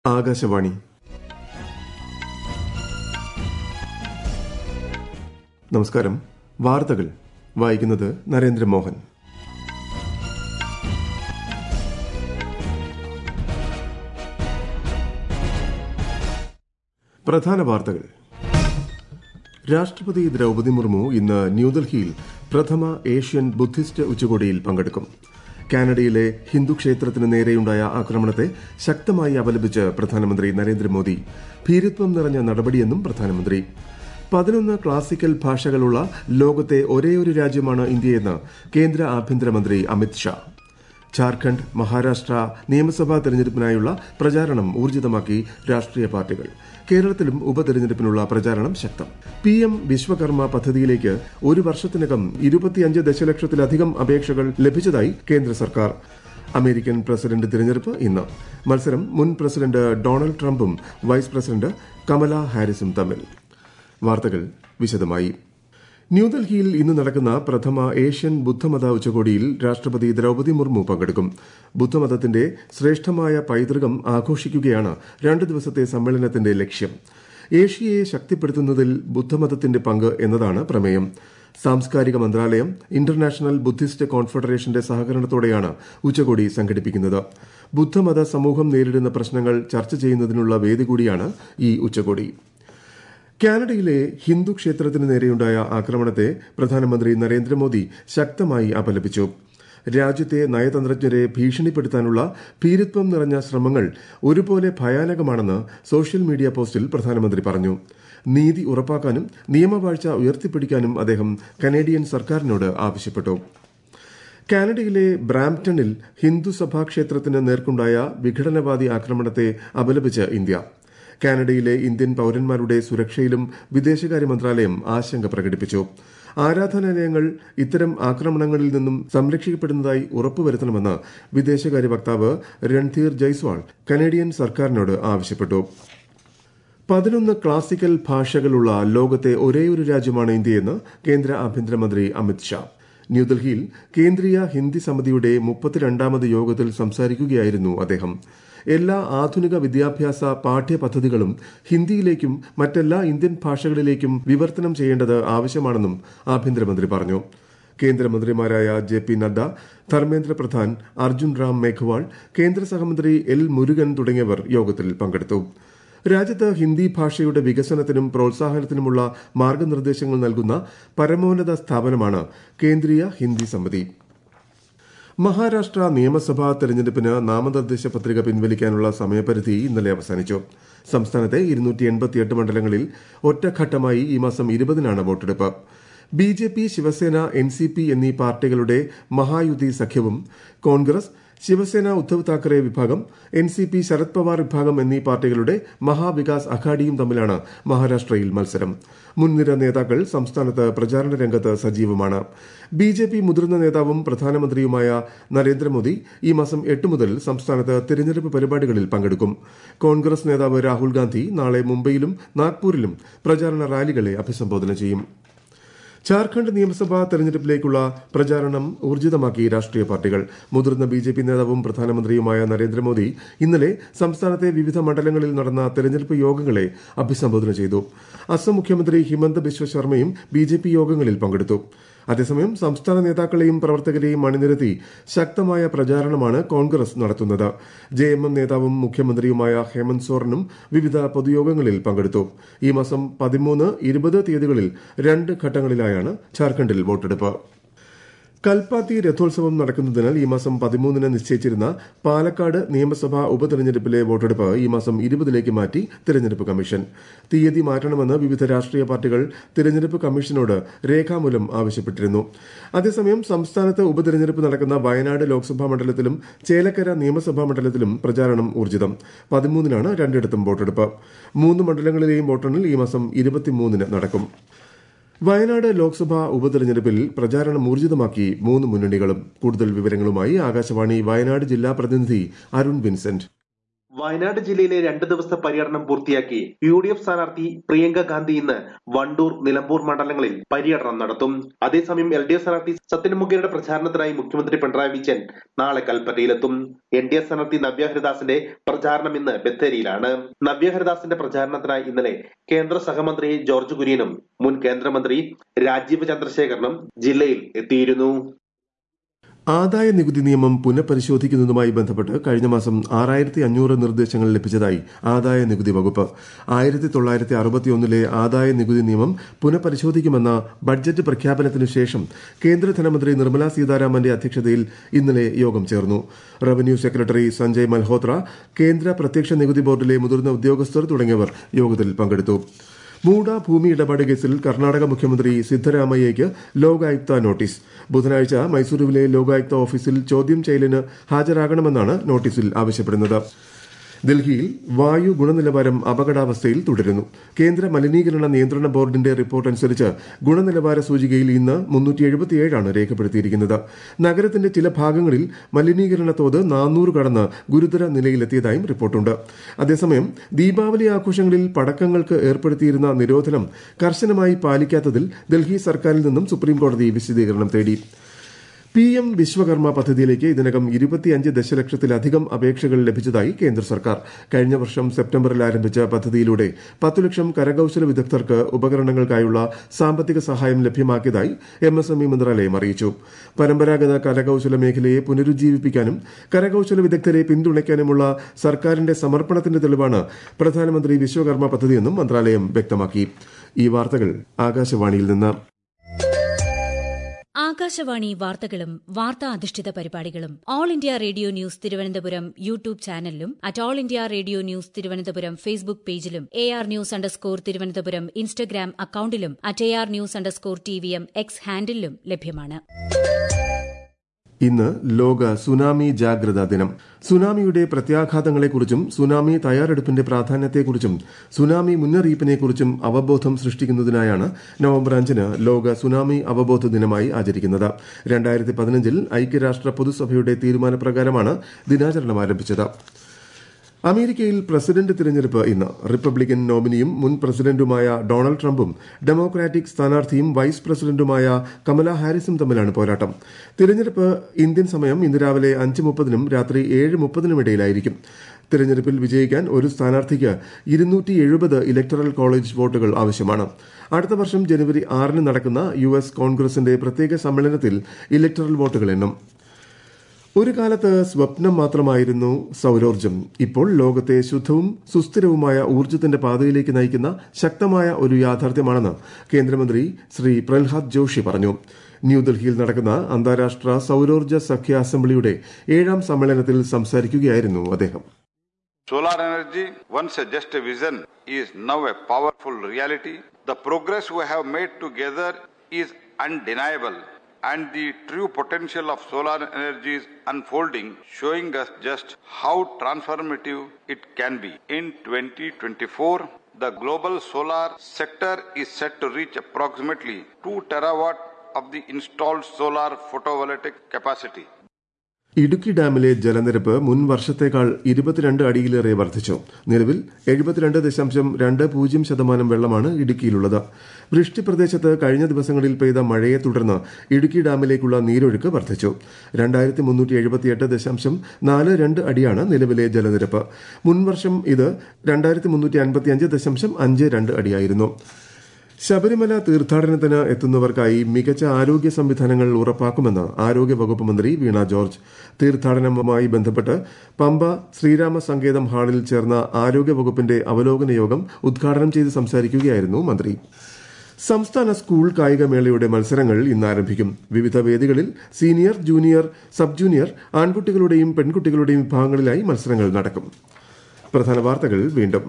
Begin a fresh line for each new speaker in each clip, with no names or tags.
ആകാശവാണി നമസ്കാരം വാർത്തകൾ വായിക്കുന്നത് നരേന്ദ്രമോഹൻ പ്രധാന വാർത്തകൾ രാഷ്ട്രപതി ദ്രൌപദി മുർമു ഇന്ന് ന്യൂഡൽഹിയിൽ പ്രഥമ ഏഷ്യൻ ബുദ്ധിസ്റ്റ് ഉച്ചകോടിയിൽ പങ്കെടുക്കും കാനഡയിലെ ഹിന്ദു ക്ഷേത്രത്തിന് നേരെയുണ്ടായ ആക്രമണത്തെ ശക്തമായി അപലപിച്ച് പ്രധാനമന്ത്രി നരേന്ദ്രമോദി ഭീരുത്വം നിറഞ്ഞ നടപടിയെന്നും പ്രധാനമന്ത്രി പതിനൊന്ന് ക്ലാസിക്കൽ ഭാഷകളുള്ള ലോകത്തെ ഒരേയൊരു രാജ്യമാണ് ഇന്ത്യയെന്ന് കേന്ദ്ര ആഭ്യന്തരമന്ത്രി അമിത് ഷാ ജാർഖണ്ഡ് മഹാരാഷ്ട്ര നിയമസഭാ തെരഞ്ഞെടുപ്പിനായുള്ള പ്രചാരണം ഊർജിതമാക്കി രാഷ്ട്രീയ പാർട്ടികൾ കേരളത്തിലും ഉപതെരഞ്ഞെടുപ്പിനുള്ള പ്രചാരണം ശക്തം പി എം വിശ്വകർമ്മ പദ്ധതിയിലേക്ക് ഒരു വർഷത്തിനകം ഇരുപത്തിയഞ്ച് ദശലക്ഷത്തിലധികം അപേക്ഷകൾ ലഭിച്ചതായി കേന്ദ്ര സർക്കാർ അമേരിക്കൻ പ്രസിഡന്റ് തിരഞ്ഞെടുപ്പ് ഇന്ന് മത്സരം മുൻ പ്രസിഡന്റ് ഡൊണാൾഡ് ട്രംപും വൈസ് പ്രസിഡന്റ് കമല ഹാരിസും തമ്മിൽ വാർത്തകൾ വിശദമായി ന്യൂഡൽഹിയിൽ ഇന്ന് നടക്കുന്ന പ്രഥമ ഏഷ്യൻ ബുദ്ധമത ഉച്ചകോടിയിൽ രാഷ്ട്രപതി ദ്രൌപദി മുർമു പങ്കെടുക്കും ബുദ്ധമതത്തിന്റെ ശ്രേഷ്ഠമായ പൈതൃകം ആഘോഷിക്കുകയാണ് രണ്ട് ദിവസത്തെ സമ്മേളനത്തിന്റെ ലക്ഷ്യം ഏഷ്യയെ ശക്തിപ്പെടുത്തുന്നതിൽ ബുദ്ധമതത്തിന്റെ പങ്ക് എന്നതാണ് പ്രമേയം സാംസ്കാരിക മന്ത്രാലയം ഇന്റർനാഷണൽ ബുദ്ധിസ്റ്റ് കോൺഫെഡറേഷന്റെ സഹകരണത്തോടെയാണ് ഉച്ചകോടി സംഘടിപ്പിക്കുന്നത് ബുദ്ധമത സമൂഹം നേരിടുന്ന പ്രശ്നങ്ങൾ ചർച്ച ചെയ്യുന്നതിനുള്ള വേദി കൂടിയാണ് ഈ ഉച്ചകോടി കാനഡയിലെ ഹിന്ദു ക്ഷേത്രത്തിന് നേരെയുണ്ടായ ആക്രമണത്തെ പ്രധാനമന്ത്രി നരേന്ദ്രമോദി ശക്തമായി അപലപിച്ചു രാജ്യത്തെ നയതന്ത്രജ്ഞരെ ഭീഷണിപ്പെടുത്താനുള്ള ഭീരുത്വം നിറഞ്ഞ ശ്രമങ്ങൾ ഒരുപോലെ ഭയാനകമാണെന്ന് സോഷ്യൽ മീഡിയ പോസ്റ്റിൽ പ്രധാനമന്ത്രി പറഞ്ഞു നീതി ഉറപ്പാക്കാനും നിയമവാഴ്ച ഉയർത്തിപ്പിടിക്കാനും അദ്ദേഹം കനേഡിയൻ സർക്കാരിനോട് ആവശ്യപ്പെട്ടു കാനഡയിലെ ബ്രാംപ്ടണിൽ ഹിന്ദു സഭാ ക്ഷേത്രത്തിന് നേർക്കുണ്ടായ വിഘടനവാദി ആക്രമണത്തെ അപലപിച്ച് ഇന്ത്യ കാനഡയിലെ ഇന്ത്യൻ പൌരന്മാരുടെ സുരക്ഷയിലും വിദേശകാര്യ മന്ത്രാലയം ആശങ്ക പ്രകടിപ്പിച്ചു ആരാധനാലയങ്ങൾ ഇത്തരം ആക്രമണങ്ങളിൽ നിന്നും സംരക്ഷിക്കപ്പെടുന്നതായി ഉറപ്പുവരുത്തണമെന്ന് വിദേശകാര്യ വക്താവ് രൺധീർ ജയ്സ്വാൾ കനേഡിയൻ സർക്കാരിനോട് ആവശ്യപ്പെട്ടു പതിനൊന്ന് ക്ലാസിക്കൽ ഭാഷകളുള്ള ലോകത്തെ ഒരേയൊരു രാജ്യമാണ് ഇന്ത്യയെന്ന് കേന്ദ്ര ആഭ്യന്തരമന്ത്രി അമിത് ഷാ ന്യൂഡൽഹിയിൽ കേന്ദ്രീയ ഹിന്ദി സമിതിയുടെ മുപ്പത്തിരണ്ടാമത് യോഗത്തിൽ സംസാരിക്കുകയായിരുന്നു അദ്ദേഹം എല്ലാ ആധുനിക വിദ്യാഭ്യാസ പാഠ്യപദ്ധതികളും ഹിന്ദിയിലേക്കും മറ്റെല്ലാ ഇന്ത്യൻ ഭാഷകളിലേക്കും വിവർത്തനം ചെയ്യേണ്ടത് ആവശ്യമാണെന്നും ആഭ്യന്തരമന്ത്രി പറഞ്ഞു കേന്ദ്രമന്ത്രിമാരായ ജെ പി നദ്ദ ധർമ്മേന്ദ്ര പ്രധാൻ അർജുൻ റാം മേഘ്വാൾ കേന്ദ്ര സഹമന്ത്രി എൽ മുരുകൻ തുടങ്ങിയവർ യോഗത്തിൽ പങ്കെടുത്തു രാജ്യത്ത് ഹിന്ദി ഭാഷയുടെ വികസനത്തിനും പ്രോത്സാഹനത്തിനുമുള്ള മാർഗനിർദ്ദേശങ്ങൾ നൽകുന്ന പരമോന്നത സ്ഥാപനമാണ് കേന്ദ്രീയ ഹിന്ദി സമിതി മഹാരാഷ്ട്ര നിയമസഭാ തെരഞ്ഞെടുപ്പിന് നാമനിർദ്ദേശ പത്രിക പിൻവലിക്കാനുള്ള സമയപരിധി ഇന്നലെ അവസാനിച്ചു സംസ്ഥാനത്തെ മണ്ഡലങ്ങളിൽ ഒറ്റഘട്ടമായി ഈ മാസം ഇരുപതിനാണ് വോട്ടെടുപ്പ് B J P Shiv Sena N C P എന്നീ പാർട്ടികളുടെ മഹായുതി സഖ്യവും കോൺഗ്രസ് ശിവസേന ഉദ്ധവ് താക്കറെ വിഭാഗം N C P Sharad Pawar വിഭാഗം എന്നീ പാർട്ടികളുടെ മഹാവികാസ് അഘാഡിയും തമ്മിലാണ് മഹാരാഷ്ട്രയിൽ മത്സരം മുൻനിര നേതാക്കൾ സംസ്ഥാനത്ത് പ്രചാരണ രംഗത്ത് സജീവമാണ് ബി ജെ പി മുതിർന്ന നേതാവും പ്രധാനമന്ത്രിയുമായ നരേന്ദ്രമോദി ഈ മാസം എട്ട് മുതൽ സംസ്ഥാനത്ത് തിരഞ്ഞെടുപ്പ് പരിപാടികളിൽ പങ്കെടുക്കും കോൺഗ്രസ് നേതാവ് രാഹുൽ ഗാന്ധി നാളെ മുംബൈയിലും നാഗ്പൂരിലും പ്രചാരണ റാലികളെ അഭിസംബോധന ചെയ്യും ജാർഖണ്ഡ് നിയമസഭാ തെരഞ്ഞെടുപ്പിലേക്കുള്ള പ്രചാരണം ഊർജിതമാക്കി രാഷ്ട്രീയ പാർട്ടികൾ മുതിർന്ന ബി ജെ പി നേതാവും പ്രധാനമന്ത്രിയുമായ നരേന്ദ്രമോദി ഇന്നലെ സംസ്ഥാനത്തെ വിവിധ മണ്ഡലങ്ങളിൽ നടന്ന തെരഞ്ഞെടുപ്പ് യോഗങ്ങളെ അഭിസംബോധന ചെയ്തു അസം മുഖ്യമന്ത്രി ഹിമന്ത ബിശ്വ ശർമ്മയും ബി ജെ പി യോഗങ്ങളിൽ പങ്കെടുത്തു അതേസമയം സംസ്ഥാന നേതാക്കളെയും പ്രവർത്തകരെയും അണിനിരത്തി ശക്തമായ പ്രചാരണമാണ് കോൺഗ്രസ് നടത്തുന്നത് ജെ എം എം നേതാവും മുഖ്യമന്ത്രിയുമായ ഹേമന്ത് സോറനും വിവിധ പൊതുയോഗങ്ങളിൽ പങ്കെടുത്തു ഈ മാസം പതിമൂന്ന് ഇരുപത് തീയതികളിൽ രണ്ട് ഘട്ടങ്ങളിലായാണ് ജാർഖണ്ഡിൽ വോട്ടെടുപ്പ് കൽപ്പാത്തി രഥോത്സവം നടക്കുന്നതിനാൽ ഈ മാസം പതിമൂന്നിന് നിശ്ചയിച്ചിരുന്ന പാലക്കാട് നിയമസഭാ ഉപതെരഞ്ഞെടുപ്പിലെ വോട്ടെടുപ്പ് ഈ മാസം ഇരുപതിലേക്ക് മാറ്റി തിരഞ്ഞെടുപ്പ് കമ്മീഷൻ തീയതി മാറ്റണമെന്ന് വിവിധ രാഷ്ട്രീയ പാർട്ടികൾ തിരഞ്ഞെടുപ്പ് കമ്മീഷനോട് രേഖാമൂലം ആവശ്യപ്പെട്ടിരുന്നു അതേസമയം സംസ്ഥാനത്ത് ഉപതെരഞ്ഞെടുപ്പ് നടക്കുന്ന വയനാട് ലോക്സഭാ മണ്ഡലത്തിലും ചേലക്കര നിയമസഭാ മണ്ഡലത്തിലും പ്രചാരണം ഊർജിതം പതിമൂന്നിനാണ് രണ്ടിടത്തും വോട്ടെടുപ്പ് മൂന്ന് മണ്ഡലങ്ങളിലെയും വോട്ടെണ്ണൽ ഈ മാസം ഇരുപത്തിമൂന്നിന് നടക്കും വയനാട് ലോക്സഭാ ഉപതെരഞ്ഞെടുപ്പിൽ പ്രചാരണം ഊർജിതമാക്കി മൂന്ന് മുന്നണികളും കൂടുതൽ വിവരങ്ങളുമായി ആകാശവാണി വയനാട് ജില്ലാ പ്രതിനിധി അരുൺ വിൻസെന്റ്
വയനാട് ജില്ലയിലെ രണ്ട് ദിവസത്തെ പര്യടനം പൂർത്തിയാക്കി യു ഡി എഫ് സ്ഥാനാർത്ഥി പ്രിയങ്ക ഗാന്ധി ഇന്ന് വണ്ടൂർ നിലമ്പൂർ മണ്ഡലങ്ങളിൽ പര്യടനം നടത്തും അതേസമയം എൽ ഡി എഫ് സ്ഥാനാർത്ഥി സത്യനമുഖയുടെ പ്രചാരണത്തിനായി മുഖ്യമന്ത്രി പിണറായി വിജയൻ നാളെ കൽപ്പറ്റയിലെത്തും എൻ ഡി എഫ് സ്ഥാനാർത്ഥി നവ്യ ഹരിദാസിന്റെ പ്രചാരണം ഇന്ന് ബത്തേരിയിലാണ് നവ്യ ഹരിദാസിന്റെ പ്രചാരണത്തിനായി ഇന്നലെ കേന്ദ്ര സഹമന്ത്രി ജോർജ് കുര്യനും മുൻ കേന്ദ്രമന്ത്രി രാജീവ് ചന്ദ്രശേഖരനും ജില്ലയിൽ എത്തിയിരുന്നു
ആദായ നികുതി നിയമം പുനഃപരിശോധിക്കുന്നതുമായി ബന്ധപ്പെട്ട് കഴിഞ്ഞ മാസം ആറായിരത്തി അഞ്ഞൂറ് നിർദ്ദേശങ്ങൾ ലഭിച്ചതായി ആദായ നികുതി വകുപ്പ് ആയിരത്തി തൊള്ളായിരത്തി അറുപത്തിയൊന്നിലെ ആദായ നികുതി നിയമം പുനഃപരിശോധിക്കുമെന്ന ബഡ്ജറ്റ് പ്രഖ്യാപനത്തിനു ശേഷം കേന്ദ്ര ധനമന്ത്രി നിർമ്മല സീതാരാമന്റെ അധ്യക്ഷതയിൽ ഇന്നലെ യോഗം ചേർന്നു റവന്യൂ സെക്രട്ടറി സഞ്ജയ് മൽഹോത്ര കേന്ദ്ര പ്രത്യക്ഷ നികുതി ബോർഡിലെ മുതിർന്ന ഉദ്യോഗസ്ഥർ തുടങ്ങിയവർ യോഗത്തിൽ പങ്കെടുത്തു മൂഡ ഭൂമി ഇടപാട് കേസിൽ കർണാടക മുഖ്യമന്ത്രി സിദ്ധരാമയ്യയ്ക്ക് ലോകായുക്ത നോട്ടീസ് ബുധനാഴ്ച മൈസൂരുവിലെ ലോകായുക്ത ഓഫീസിൽ ചോദ്യം ചെയ്യലിന് ഹാജരാകണമെന്നാണ് നോട്ടീസിൽ ആവശ്യപ്പെടുന്നത് ഡൽഹിയിൽ വായു ഗുണനിലവാരം അപകടാവസ്ഥയിൽ തുടരുന്നു കേന്ദ്ര മലിനീകരണ നിയന്ത്രണ ബോർഡിന്റെ റിപ്പോർട്ട് അനുസരിച്ച് ഗുണനിലവാര സൂചികയിൽ ഇന്ന് മുന്നൂറ്റി രേഖപ്പെടുത്തിയിരിക്കുന്നത് നഗരത്തിന്റെ ചില ഭാഗങ്ങളിൽ മലിനീകരണ തോത് നാനൂറ് കടന്ന് ഗുരുതര നിലയിലെത്തിയതായും റിപ്പോർട്ടുണ്ട് അതേസമയം ദീപാവലി ആഘോഷങ്ങളിൽ പടക്കങ്ങൾക്ക് ഏർപ്പെടുത്തിയിരുന്ന നിരോധനം കർശനമായി പാലിക്കാത്തതിൽ ഡൽഹി സർക്കാരിൽ നിന്നും സുപ്രീംകോടതി വിശദീകരണം തേടി പി എം വിശ്വകർമ്മ പദ്ധതിയിലേക്ക് ഇതിനകം ഇരുപത്തിയഞ്ച് ദശലക്ഷത്തിലധികം അപേക്ഷകൾ ലഭിച്ചതായി കേന്ദ്ര സർക്കാർ കഴിഞ്ഞ വർഷം സെപ്റ്റംബറിൽ ആരംഭിച്ച പദ്ധതിയിലൂടെ പത്തു ലക്ഷം കരകൌശല വിദഗ്ധർക്ക് ഉപകരണങ്ങൾക്കായുള്ള സാമ്പത്തിക സഹായം ലഭ്യമാക്കിയതായി എം എസ് എം ഇ മന്ത്രാലയം അറിയിച്ചു പരമ്പരാഗത കരകൌശല മേഖലയെ പുനരുജ്ജീവിപ്പിക്കാനും കരകൌശല വിദഗ്ധരെ പിന്തുണയ്ക്കാനുമുള്ള സർക്കാരിന്റെ സമർപ്പണത്തിന്റെ തെളിവാണ് പ്രധാനമന്ത്രി വിശ്വകർമ്മ പദ്ധതിയെന്നും മന്ത്രാലയം വ്യക്തമാക്കി ഈ വാർത്തകൾ ആകാശവാണിയിൽ നിന്ന്
ആകാശവാണി വാർത്തകളും വാർത്താ അധിഷ്ഠിത പരിപാടികളും all India radio news Thiruvananthapuram YouTube ചാനലിലും at all India radio news Thiruvananthapuram Facebook പേജിലും A R news underscore Thiruvananthapuram Instagram അക്കൌണ്ടിലും at A R news underscore T V M X ഹാൻഡിലും ലഭ്യമാണ്
ഇന്ന് ലോക സുനാമി ജാഗ്രതാ ദിനം സുനാമിയുടെ പ്രത്യാഘാതങ്ങളെക്കുറിച്ചും സുനാമി തയ്യാറെടുപ്പിന്റെ പ്രാധാന്യത്തെക്കുറിച്ചും സുനാമി മുന്നറിയിപ്പിനെക്കുറിച്ചും അവബോധം സൃഷ്ടിക്കുന്നതിനായാണ് നവംബർ അഞ്ചിന് ലോക സുനാമി അവബോധ ദിനമായി ആചരിക്കുന്നത് രണ്ടായിരത്തി പതിനഞ്ചിൽ ഐക്യരാഷ്ട്ര പൊതുസഭയുടെ തീരുമാനപ്രകാരമാണ് ദിനാചരണം ആരംഭിച്ചത് അമേരിക്കയിൽ പ്രസിഡന്റ് തിരഞ്ഞെടുപ്പ് ഇന്ന് റിപ്പബ്ലിക്കൻ നോമിനിയും മുൻ പ്രസിഡന്റുമായ ഡൊണാൾഡ് ട്രംപും ഡെമോക്രാറ്റിക് സ്ഥാനാർത്ഥിയും വൈസ് പ്രസിഡന്റുമായ കമല ഹാരിസും തമ്മിലാണ് പോരാട്ടം തിരഞ്ഞെടുപ്പ് ഇന്ത്യൻ സമയം ഇന്ന് രാവിലെ അഞ്ച് മുപ്പതിനും രാത്രി ഏഴ് മുപ്പതിനും ഇടയിലായിരിക്കും തിരഞ്ഞെടുപ്പിൽ വിജയിക്കാൻ ഒരു സ്ഥാനാർത്ഥിക്ക് ഇരുന്നൂറ്റി എഴുപത് ഇലക്ടറൽ കോളേജ് വോട്ടുകൾ ആവശ്യമാണ് അടുത്ത വർഷം ജനുവരി ആറിന് നടക്കുന്ന യു എസ് കോൺഗ്രസിന്റെ പ്രത്യേക സമ്മേളനത്തിൽ ഇലക്ടറൽ വോട്ടുകൾ എണ്ണും ഒരു കാലത്ത് സ്വപ്നം മാത്രമായിരുന്നു സൌരോർജ്ജം ഇപ്പോൾ ലോകത്തെ ശുദ്ധവും സുസ്ഥിരവുമായ ഊർജ്ജത്തിന്റെ പാതയിലേക്ക് നയിക്കുന്ന ശക്തമായ ഒരു യാഥാർത്ഥ്യമാണെന്ന് കേന്ദ്രമന്ത്രി ശ്രീ പ്രഹ്ലാദ് ജോഷി പറഞ്ഞു ന്യൂഡൽഹിയിൽ നടക്കുന്ന അന്താരാഷ്ട്ര സൌരോർജ്ജ സഖ്യ അസംബ്ലിയുടെ ഏഴാം സമ്മേളനത്തിൽ സംസാരിക്കുകയായിരുന്നു അദ്ദേഹം
Solar energy, once just a vision, is now a powerful reality. The progress we have made together is undeniable, and the true potential of solar energy is unfolding, showing us just how transformative it can be. In 2024, the global solar sector is set to reach approximately 2 terawatt of the installed solar photovoltaic capacity.
Idukki ഡാമിലെ ജലനിരപ്പ് മുൻ വർഷത്തേക്കാൾ ഇരുപത്തിരണ്ട് അടിയിലേറെ വർദ്ധിച്ചു നിലവിൽ എഴുപത്തിരണ്ട് ദശാംശം രണ്ട് പൂജ്യം ശതമാനം വെള്ളമാണ് ഇടുക്കിയിലുള്ളത് വൃഷ്ടി പ്രദേശത്ത് കഴിഞ്ഞ ദിവസങ്ങളിൽ പെയ്ത മഴയെ തുടർന്ന് ഇടുക്കി ഡാമിലേക്കുള്ള നീരൊഴുക്ക് വർദ്ധിച്ചു രണ്ടായിരത്തി മുന്നൂറ്റി എഴുപത്തിയെട്ട് ദശാംശം നാല് രണ്ട് അടിയാണ് നിലവിലെ ജലനിരപ്പ് മുൻവർഷം ഇത് രണ്ടായിരത്തി മുന്നൂറ്റി അൻപത്തിയഞ്ച് ദശാംശം അഞ്ച് രണ്ട് അടിയായിരുന്നു ശബരിമല തീർത്ഥാടനത്തിന് എത്തുന്നവർക്കായി മികച്ച ആരോഗ്യ സംവിധാനങ്ങൾ ഉറപ്പാക്കുമെന്ന് ആരോഗ്യ വകുപ്പ് മന്ത്രി വീണ ജോർജ് തീർത്ഥാടനവുമായി ബന്ധപ്പെട്ട് പമ്പ ശ്രീരാമ സങ്കേതം ഹാളിൽ ചേർന്ന ആരോഗ്യ വകുപ്പിന്റെ അവലോകന യോഗം ഉദ്ഘാടനം ചെയ്ത് സംസാരിക്കുകയായിരുന്നു മന്ത്രി സംസ്ഥാന സ്കൂൾ കായികമേളയുടെ മത്സരങ്ങൾ ഇന്ന് ആരംഭിക്കും വിവിധ വേദികളിൽ സീനിയർ ജൂനിയർ സബ് ജൂനിയർ ആൺകുട്ടികളുടെയും പെൺകുട്ടികളുടെയും വിഭാഗങ്ങളിലായി മത്സരങ്ങൾ നടക്കും പ്രധാന വാർത്തകൾ വീണ്ടും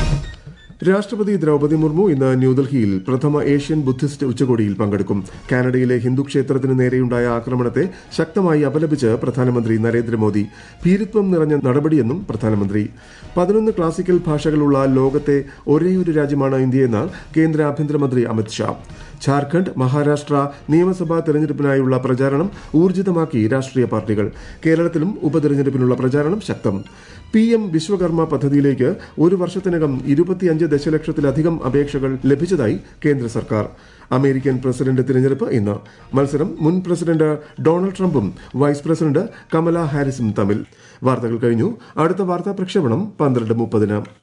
രാഷ്ട്രപതി ദ്രൌപദി മുർമു ഇന്ന് ന്യൂഡൽഹിയിൽ പ്രഥമ ഏഷ്യൻ ബുദ്ധിസ്റ്റ് ഉച്ചകോടിയിൽ പങ്കെടുക്കും കാനഡയിലെ ഹിന്ദു ക്ഷേത്രത്തിന് നേരെയുണ്ടായ ആക്രമണത്തെ ശക്തമായി അപലപിച്ച് പ്രധാനമന്ത്രി നരേന്ദ്രമോദി ഭീരുത്വം നിറഞ്ഞ നടപടിയെന്നും പ്രധാനമന്ത്രി പതിനൊന്ന് ക്ലാസിക്കൽ ഭാഷകളുള്ള ലോകത്തെ ഒരേയൊരു രാജ്യമാണ് ഇന്ത്യയെന്ന് കേന്ദ്ര ആഭ്യന്തരമന്ത്രി അമിത് ഷാ ഝാർഖണ്ഡ് മഹാരാഷ്ട്ര നിയമസഭാ തെരഞ്ഞെടുപ്പിനായുള്ള പ്രചാരണം ഊർജിതമാക്കി രാഷ്ട്രീയ പാർട്ടികൾ കേരളത്തിലും ഉപതെരഞ്ഞെടുപ്പിനുള്ള പ്രചാരണം ശക്തം പി എം വിശ്വകർമ്മ പദ്ധതിയിലേക്ക് ഒരു വർഷത്തിനകം ഇരുപത്തിയഞ്ച് ദശലക്ഷത്തിലധികം അപേക്ഷകൾ ലഭിച്ചതായി കേന്ദ്ര സർക്കാർ അമേരിക്കൻ പ്രസിഡന്റ് തിരഞ്ഞെടുപ്പ് ഇന്ന് മത്സരം മുൻ പ്രസിഡന്റ് ഡൊണാൾഡ് ട്രംപും വൈസ് പ്രസിഡന്റ് കമല ഹാരിസും തമ്മിൽ വാർത്തകൾ കഴിഞ്ഞു അടുത്ത വാർത്താ പ്രക്ഷേപണം പന്ത്രണ്ട് മുപ്പതിന്